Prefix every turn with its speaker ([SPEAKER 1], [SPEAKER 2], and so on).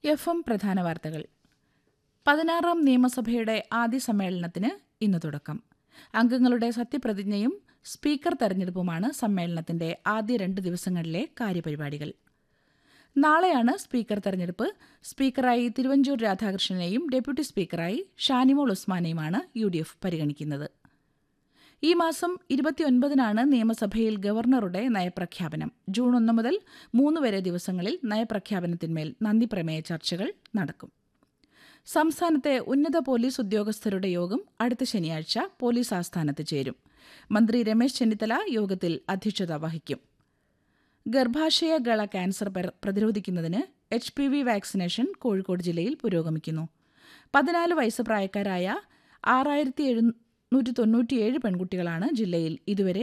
[SPEAKER 1] F M പ്രധാന വാർത്തകൾ പതിനാറാം നിയമസഭയുടെ ആദ്യ സമ്മേളനത്തിന് ഇന്ന് തുടക്കം അംഗങ്ങളുടെ സത്യപ്രതിജ്ഞയും സ്പീക്കർ തെരഞ്ഞെടുപ്പുമാണ് സമ്മേളനത്തിന്റെ ആദ്യ രണ്ട് ദിവസങ്ങളിലെ കാര്യപരിപാടികൾ നാളെയാണ് സ്പീക്കർ തെരഞ്ഞെടുപ്പ് സ്പീക്കറായി തിരുവഞ്ചൂർ രാധാകൃഷ്ണനെയും ഡെപ്യൂട്ടി സ്പീക്കറായി ഷാനിമോൾ ഉസ്മാനെയുമാണ് യു ഡി എഫ് പരിഗണിക്കുന്നത് ഈ മാസം ഇരുപത്തിയൊൻപതിനാണ് നിയമസഭയിൽ ഗവർണറുടെ നയപ്രഖ്യാപനം ജൂൺ ഒന്ന് മുതൽ മൂന്ന് വരെ ദിവസങ്ങളിൽ നയപ്രഖ്യാപനത്തിന്മേൽ നന്ദിപ്രമേയ ചർച്ചകൾ നടക്കും സംസ്ഥാനത്തെ ഉന്നത പോലീസ് ഉദ്യോഗസ്ഥരുടെ യോഗം അടുത്ത ശനിയാഴ്ച പോലീസ് ആസ്ഥാനത്ത് ചേരും മന്ത്രി രമേശ് ചെന്നിത്തല യോഗത്തിൽ അധ്യക്ഷത വഹിക്കും ഗർഭാശയ ഗള ക്യാൻസർ പര- പ്രതിരോധിക്കുന്നതിന് H P V vaccination Kozhikode ജില്ലയിൽ പുരോഗമിക്കുന്നു പതിനാല് വയസ്സ് പ്രായക്കാരായ ആറായിരത്തി എഴുന്നൂറ്റി തൊണ്ണൂറ്റിയേഴ് പെൺകുട്ടികളാണ് ജില്ലയിൽ ഇതുവരെ